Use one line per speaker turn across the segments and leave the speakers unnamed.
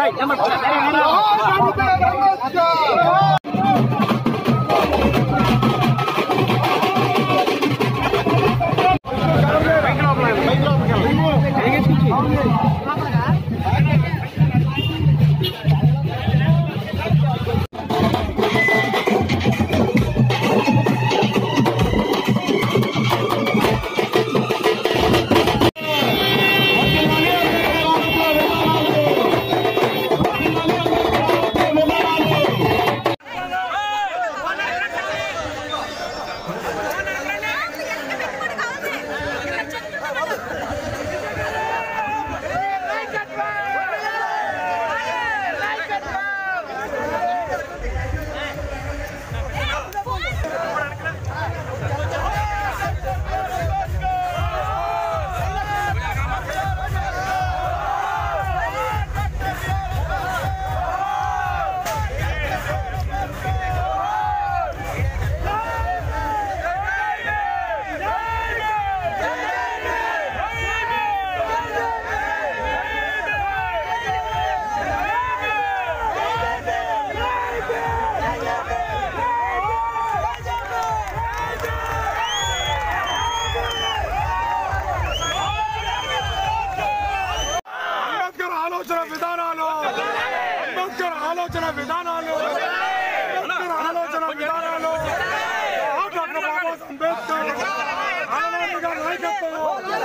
అంబేద్కర్ ఆలోచన విధానాలు అంబేద్కర్ ఆలోచన విధానాలు అంబేద్కర్ ఆలోచన విధానాలు డాక్టర్ బాబాసాహెబ్ అంబేద్కర్ ఆనంద్ గారి నాయకత్వం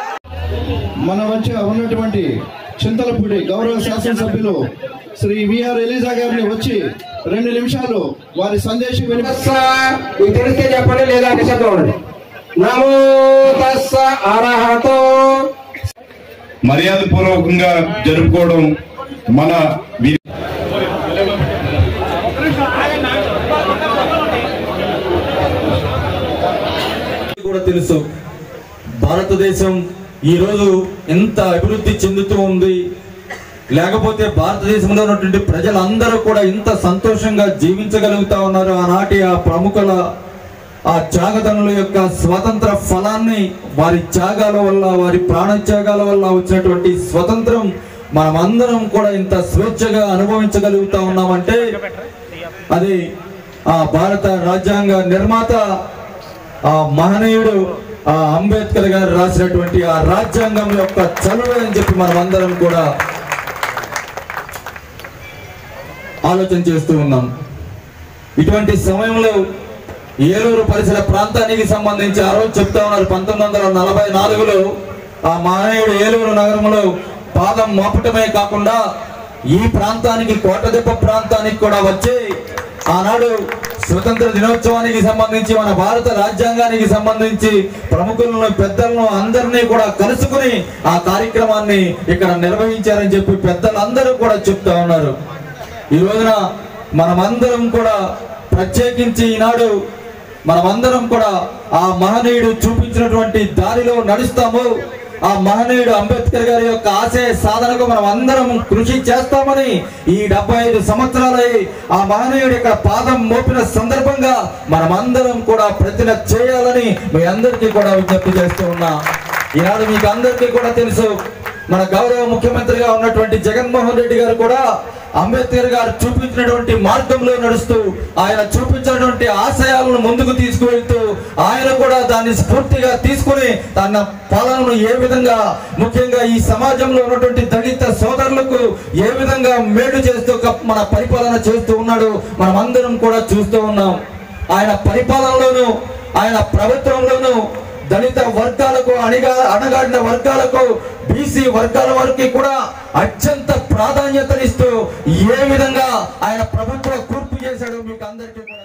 మన వచ్చి ఉన్నటువంటి చింతలపూడి గౌరవ శాసనసభ్యులు శ్రీ విఆర్ ఎలిజా గారిని వచ్చి రెండు నిమిషాలు వారి సందేశం వినిపి
తస్స మీకు తెలిస్తే చెప్పండి లేదా నిశ్శబ్దం ఉండండి నమో తస్స అర్హతో
మర్యాద పూర్వకంగా జరుపుకోవడం మన వి-
కూడా తెలుసు భారతదేశం ఈరోజు ఎంత అభివృద్ధి చెందుతూ ఉంది లేకపోతే భారతదేశంలో ఉన్నటువంటి ప్రజలందరూ కూడా ఇంత సంతోషంగా జీవించగలుగుతా ఉన్నారు ఆనాటి ఆ ప్రముఖుల ఆ త్యాగతనుల యొక్క స్వాతంత్ర ఫలాన్ని వారి త్యాగాల వల్ల వారి ప్రాణత్యాగాల వల్ల వచ్చినటువంటి స్వతంత్రం మనమందరం కూడా ఇంత స్వేచ్ఛగా అనుభవించగలుగుతా ఉన్నామంటే అది ఆ భారత రాజ్యాంగ నిర్మాత ఆ మహనీయుడు ఆ అంబేద్కర్ గారు రాసినటువంటి ఆ రాజ్యాంగం యొక్క చలువ అని చెప్పి మనం అందరం కూడా ఆలోచన చేస్తూ ఉన్నాం ఇటువంటి సమయంలో ఏలూరు పరిసర ప్రాంతానికి సంబంధించి ఆ రోజు చెప్తా ఉన్నారు పంతొమ్మిది వందల నలభై నాలుగులో ఆ మహనీయుడు ఏలూరు నగరంలో పాదం మోపటమే కాకుండా ఈ ప్రాంతానికి కోటదెప్ప ప్రాంతానికి కూడా వచ్చి ఆనాడు స్వతంత్ర దినోత్సవానికి సంబంధించి మన భారత రాజ్యాంగానికి సంబంధించి ప్రముఖులను పెద్దలను అందరినీ కూడా కలుసుకుని ఆ కార్యక్రమాన్ని ఇక్కడ నిర్వహించారని చెప్పి పెద్దలందరూ కూడా చెప్తా ఉన్నారు ఈ రోజున మనమందరం కూడా ప్రత్యేకించి ఈనాడు మనమందరం కూడా ఆ మహనీయుడు చూపించినటువంటి దారిలో నడుస్తాము ఆ మహనీయుడు అంబేద్కర్ గారి యొక్క ఆశయ సాధనకు మనం అందరం కృషి చేస్తామని ఈ డెబ్బై ఐదు సంవత్సరాలై ఆ మహనీయుడి యొక్క పాదం మోపిన సందర్భంగా మనమందరం కూడా ప్రతిన చేయాలని మీ అందరికీ కూడా విజ్ఞప్తి చేస్తూ ఉన్నా ఈనాడు మీకు అందరికీ కూడా తెలుసు మన గౌరవ ముఖ్యమంత్రిగా ఉన్నటువంటి జగన్మోహన్ రెడ్డి గారు కూడా అంబేద్కర్ గారు చూపించినటువంటి మార్గంలో నడుస్తూ ఆయన చూపించినటువంటి ఆశయాలను ముందుకు తీసుకువెళ్తూ ఆయన కూడా దాన్ని స్ఫూర్తిగా తీసుకుని తన పాలనను ఏ విధంగా ముఖ్యంగా ఈ సమాజంలో ఉన్నటువంటి దళిత సోదరులకు ఏ విధంగా మేలు చేస్తూ ఒక మన పరిపాలన చేస్తూ ఉన్నాడు మనం అందరం కూడా చూస్తూ ఉన్నాం ఆయన పరిపాలనలోను ఆయన ప్రభుత్వంలోను దళిత వర్గాలకు అణిగా అణగాడిన వర్గాలకు బీసీ వర్గాల వరకు కూడా అత్యంత ప్రాధాన్యతనిస్తూ ఏ విధంగా ఆయన ప్రభుత్వ కూర్పు చేశాడో మీకు అందరికీ కూడా